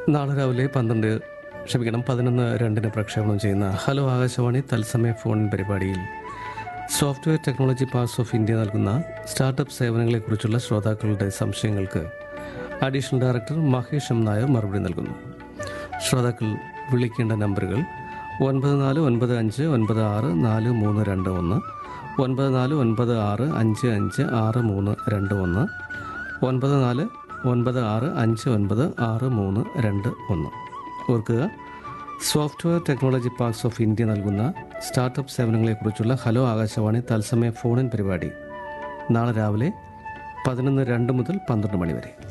നാളെ രാവിലെ പന്ത്രണ്ട് ക്ഷമിക്കണം പതിനൊന്ന് രണ്ടിന് പ്രക്ഷേപണം ചെയ്യുന്ന ഹലോ ആകാശവാണി തത്സമയ ഫോൺ പരിപാടിയിൽ software technology parks of India നൽകുന്ന സ്റ്റാർട്ടപ്പ് സേവനങ്ങളെക്കുറിച്ചുള്ള ശ്രോതാക്കളുടെ സംശയങ്ങൾക്ക് additional director Mahesh M Nair മറുപടി നൽകുന്നു ശ്രോതാക്കൾ വിളിക്കേണ്ട നമ്പറുകൾ ഒൻപത് നാല് ഒൻപത് അഞ്ച് ഒൻപത് ആറ് നാല് മൂന്ന് രണ്ട് ഒന്ന് ഒൻപത് നാല് ഒൻപത് ആറ് അഞ്ച് അഞ്ച് ആറ് മൂന്ന് രണ്ട് ഒന്ന് ഒൻപത് നാല് ഒൻപത് ആറ് അഞ്ച് ഒൻപത് ആറ് മൂന്ന് രണ്ട് ഒന്ന് ഓർക്കുക software technology parks of India നൽകുന്ന സ്റ്റാർട്ടപ്പ് സേവനങ്ങളെക്കുറിച്ചുള്ള ഹലോ ആകാശവാണി തത്സമയ ഫോണിൻ പരിപാടി നാളെ രാവിലെ പതിനൊന്ന് രണ്ട് മുതൽ പന്ത്രണ്ട് മണി വരെ